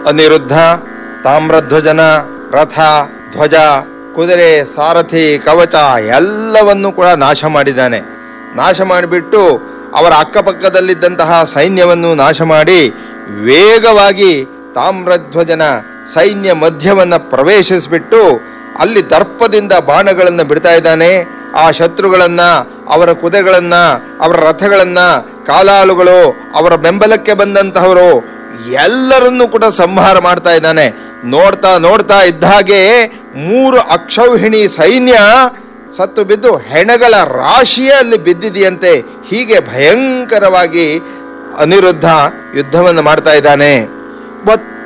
ಅನಿರುದ್ಧ ತಾಮ್ರಧ್ವಜನ ರಥ ಧ್ವಜ ಕುದುರೆ ಸಾರಥಿ ಕವಚ ಎಲ್ಲವನ್ನು ಕೂಡ ನಾಶ ಮಾಡಿದ್ದಾನೆ ನಾಶ ಮಾಡಿಬಿಟ್ಟು ಅವರ ಅಕ್ಕಪಕ್ಕದಲ್ಲಿದ್ದಂತಹ ಸೈನ್ಯವನ್ನು ನಾಶ ಮಾಡಿ ವೇಗವಾಗಿ ತಾಮ್ರಧ್ವಜನ ಸೈನ್ಯ ಮಧ್ಯವನ್ನು ಪ್ರವೇಶಿಸಿಬಿಟ್ಟು ಅಲ್ಲಿ ದರ್ಪದಿಂದ ಬಾಣಗಳನ್ನು ಬಿಡ್ತಾ ಇದ್ದಾನೆ ಆ ಶತ್ರುಗಳನ್ನ ಅವರ ಕುದುರೆಗಳನ್ನ ಅವರ ರಥಗಳನ್ನ ಕಾಲಾಳುಗಳು ಅವರ ಬೆಂಬಲಕ್ಕೆ ಬಂದಂತಹವರು ಎಲ್ಲರನ್ನೂ ಕೂಡ ಸಂಹಾರ ಮಾಡ್ತಾ ಇದ್ದಾನೆ ನೋಡ್ತಾ ನೋಡ್ತಾ ಇದ್ದ ಹಾಗೆ ಮೂರು ಅಕ್ಷೌಹಿಣಿ ಸೈನ್ಯ ಸತ್ತು ಬಿದ್ದು ಹೆಣಗಳ ರಾಶಿಯೇ ಅಲ್ಲಿ ಬಿದ್ದಿದೆಯಂತೆ ಹೀಗೆ ಭಯಂಕರವಾಗಿ ಅನಿರುದ್ಧ ಯುದ್ಧವನ್ನು ಮಾಡ್ತಾ ಇದ್ದಾನೆ